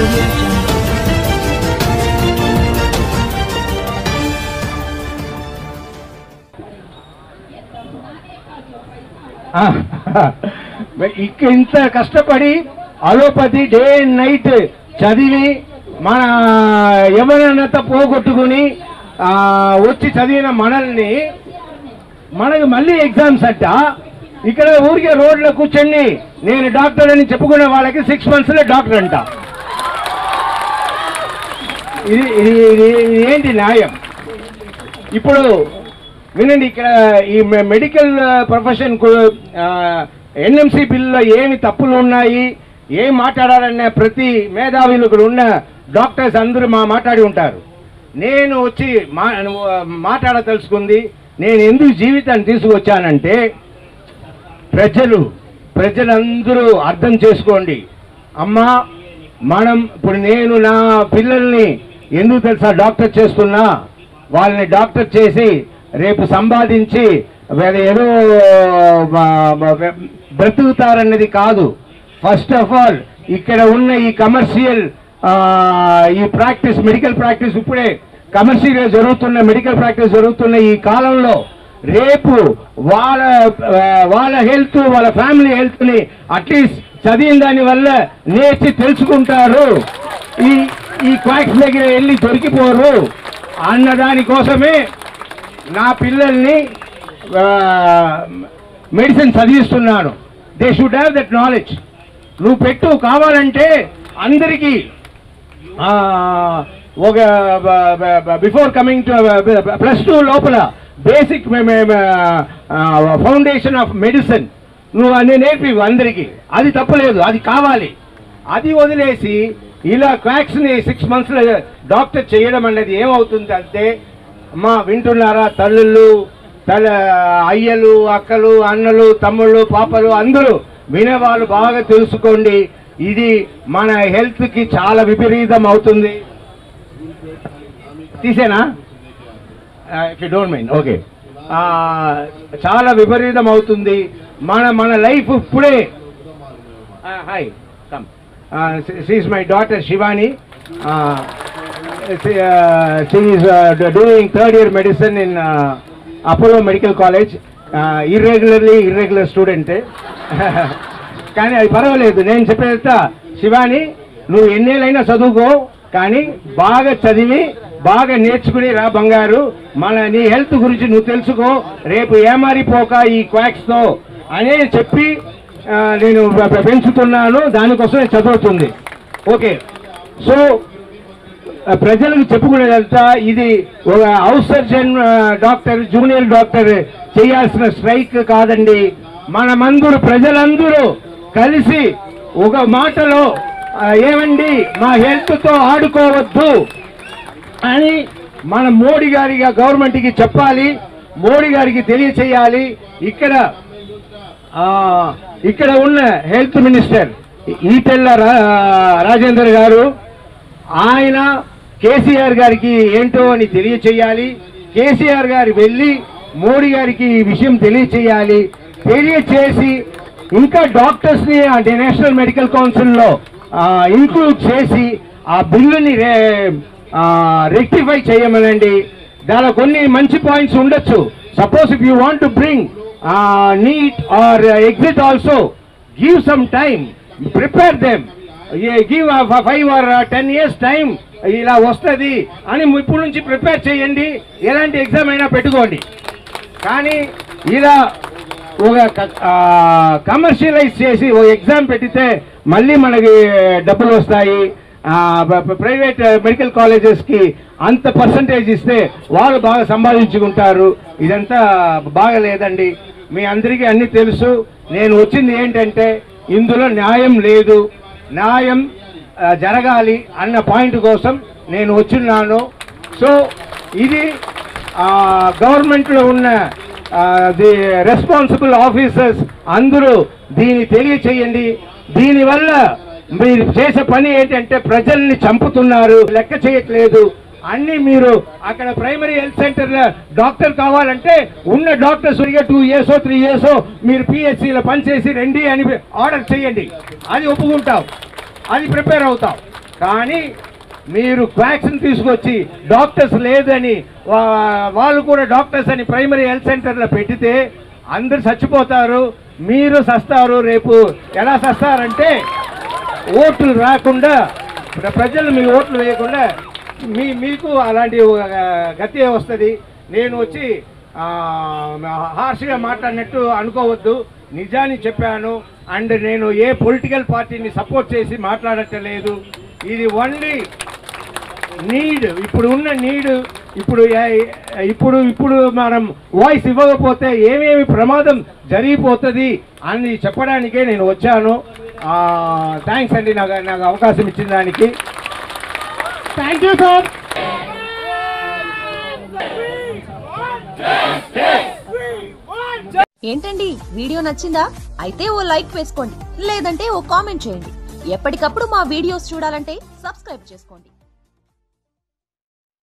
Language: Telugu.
audio jungle. ఆ, ఇక ఇంత కష్టపడి అలోపతి డే అండ్ నైట్ చదివి మన యవనత పోగొట్టుకుని ఆ, వచ్చి చదివిన మనల్ని మనకు మళ్ళీ ఎగ్జామ్స్ అంట ఇక్కడ ఊరికే రోడ్లో కూర్చొని నేను డాక్టర్ అని చెప్పుకునే వాళ్ళకి సిక్స్ మంత్స్లో డాక్టర్ అంట ఇది ఇది ఇది ఇది ఏంటి న్యాయం ఇప్పుడు వినండి ఇక్కడ ఈ మె- మెడికల్ ప్రొఫెషన్ ఎన్ఎంసి బిల్లులో ఏమి తప్పులు ఉన్నాయి ఏం మాట్లాడాలనే ప్రతి మేధావులు ఇక్కడ ఉన్న డాక్టర్స్ అందరూ మా మాట్లాడి ఉంటారు నేను వచ్చి మా మాట్లాడదలుచుకుంది నేను ఎందుకు జీవితాన్ని తీసుకొచ్చానంటే ప్రజలు ప్రజలందరూ అర్థం చేసుకోండి అమ్మా మనం ఇప్పుడు నేను నా పిల్లల్ని ఎందుకు తెలుసా డాక్టర్ చేస్తున్నా వాళ్ళని డాక్టర్ చేసి రేపు సంపాదించి వీళ్ళు ఏదో బ- బ- బ్రతుకుతారన్నది కాదు ఫస్ట్ ఆఫ్ ఆల్ ఇక్కడ ఉన్న ఈ కమర్షియల్ ఈ ప్రాక్టీస్ మెడికల్ ప్రాక్టీస్ ఇప్పుడే కమర్షియల్గా జరుగుతున్న మెడికల్ ప్రాక్టీస్ జరుగుతున్న ఈ కాలంలో రేపు వాళ్ళ ఆ, వాళ్ళ హెల్త్ వాళ్ళ ఫ్యామిలీ హెల్త్ ని అట్లీస్ట్ చదివిన దాని వల్ల నేర్చి తెలుసుకుంటారు ఈ ఈ క్వాక్స్ దగ్గర వెళ్ళి దొరికిపోరు అన్న దానికోసమే నా పిల్లల్ని మెడిసిన్ చదివిస్తున్నాను they should have that knowledge నువ్వు పెట్టు కావాలంటే అందరికీ ఆ, ఒక before coming to plus two లోపల బేసిక్ ఫౌండేషన్ ఆఫ్ మెడిసిన్ నువ్వు అన్ని నేర్పి అందరికీ అది తప్పలేదు అది కావాలి అది వదిలేసి ఇలా క్వాక్స్ని సిక్స్ మంత్స్లో డాక్టర్ చేయడం అనేది ఏమవుతుంది అంటే అమ్మా వింటున్నారా తల్లుళ్ళు తల అయ్యలు అక్కలు అన్నలు తమ్ముళ్ళు పాపలు అందరూ వినేవాళ్ళు బాగా తెలుసుకోండి ఇది మన హెల్త్ కి చాలా విపరీతం అవుతుంది తీసేనా if you don't mind okay చాలా విపరీతం అవుతుంది మన మన లైఫ్ ఇప్పుడే hi come she's my daughter Shivani she's doing third year medicine in Apollo medical college irregularly irregular స్టూడెంటే కానీ అది పర్వాలేదు నేను చెప్పేస్తా శివాని నువ్వు ఎన్నేళ్ళైనా చదువుకో కానీ బాగా చదివి బాగా నేర్చుకుని రా బంగారు మన నీ హెల్త్ గురించి నువ్వు తెలుసుకో రేపు ఏమారిపోక ఈ క్వాక్స్తో అనే చెప్పి ఆ, నేను పె- పెంచుతున్నాను దానికోసం చదువుతుంది ఓకే సో ఆ, ప్రజలకు చెప్పుకునేదంతా ఇది ఒక హౌస్ సర్జన్ ఆ, డాక్టర్ జూనియర్ డాక్టర్ చేయాల్సిన స్ట్రైక్ కాదండి మనమందరూ ప్రజలందరూ కలిసి ఒక మాటలో ఆ, ఏమండి మా హెల్త్తో ఆడుకోవద్దు అని మన మోడీ గారి గవర్నమెంట్కి చెప్పాలి మోడీ గారికి తెలియచేయాలి ఇక్కడ ఆ, ఇక్కడ ఉన్న హెల్త్ మినిస్టర్ ఈటెల్ల రా- రాజేందర్ గారు ఆయన కేసీఆర్ గారికి ఏంటో అని తెలియచేయాలి కేసీఆర్ గారు వెళ్ళి మోడీ గారికి ఈ విషయం తెలియచేయాలి తెలియచేసి ఇంకా డాక్టర్స్ ని అంటే నేషనల్ మెడికల్ కౌన్సిల్లో ఇంక్లూడ్ చేసి ఆ బిల్లుని రెక్టిఫై చేయమనండి దానిలో కొన్ని మంచి పాయింట్స్ ఉండొచ్చు suppose if you want to bring NEET or exit also give some time prepare them give five or ten years time ఇలా వస్తుంది అని ఇప్పుడు నుంచి ప్రిపేర్ చేయండి ఎలాంటి ఎగ్జామ్ అయినా పెట్టుకోండి కానీ ఇలా ఒక కమర్షియలైజ్ చేసి ఒక ఎగ్జామ్ పెట్టితే మళ్ళీ మనకి డబ్బులు వస్తాయి ప్రైవేట్ మెడికల్ కాలేజెస్కి అంత పర్సంటేజ్ ఇస్తే వాళ్ళు బాగా సంపాదించుకుంటారు ఇదంతా బాగలేదండి మీ అందరికీ అన్ని తెలుసు నేను వచ్చింది ఏంటంటే ఇందులో న్యాయం లేదు న్యాయం ఆ, జరగాలి అన్న పాయింట్ కోసం నేను వచ్చున్నాను సో ఇది గవర్నమెంట్లో ఉన్న ది రెస్పాన్సిబుల్ ఆఫీసర్స్ అందరూ దీన్ని తెలియచేయండి దీనివల్ల మీరు చేసే పని ఏంటంటే ప్రజల్ని చంపుతున్నారు లెక్క చేయట్లేదు అన్ని మీరు అక్కడ ప్రైమరీ హెల్త్ సెంటర్ డాక్టర్ కావాలంటే ఉన్న doctors two years three years మీరు పిహెచ్సిలో పనిచేసి రండి అని ఆర్డర్ చేయండి అది ఒప్పుకుంటాం అది ప్రిపేర్ అవుతాం కానీ మీరు వ్యాక్సిన్ తీసుకొచ్చి డాక్టర్స్ లేదని వా- వాళ్ళు కూడా డాక్టర్స్ అని ప్రైమరీ హెల్త్ సెంటర్లో పెట్టితే అందరు చచ్చిపోతారు మీరు సస్తారు రేపు ఎలా సస్తారంటే ఓట్లు రాకుండా ప్ర- ప్రజలు మీ ఓట్లు వేయకుండా మీ మీకు అలాంటి ఆ, గతి వస్తుంది నేను వచ్చి ఆ, హార్ష్గా మాట్లాడినట్టు అనుకోవద్దు నిజాన్ని చెప్పాను అండ్ నేను ఏ పొలిటికల్ పార్టీని సపోర్ట్ చేసి మాట్లాడటలేదు ఇది ఓన్లీ నీడ్ ఇప్పుడు ఉన్న నీడ్ ఇప్పుడు ఏ- ఇప్పుడు ఇప్పుడు మనం వాయిస్ ఇవ్వకపోతే ఏమేమి ప్రమాదం జరిగిపోతుంది అని చెప్పడానికే నేను వచ్చాను థ్యాంక్స్ అండి నాకు నాకు అవకాశం ఇచ్చిన దానికి థ్యాంక్ యూ సార్ ఏంటండి వీడియో నచ్చిందా అయితే ఓ లైక్ వేసుకోండి లేదంటే ఓ కామెంట్ చేయండి ఎప్పటికప్పుడు మా వీడియోస్ చూడాలంటే సబ్స్క్రైబ్ చేసుకోండి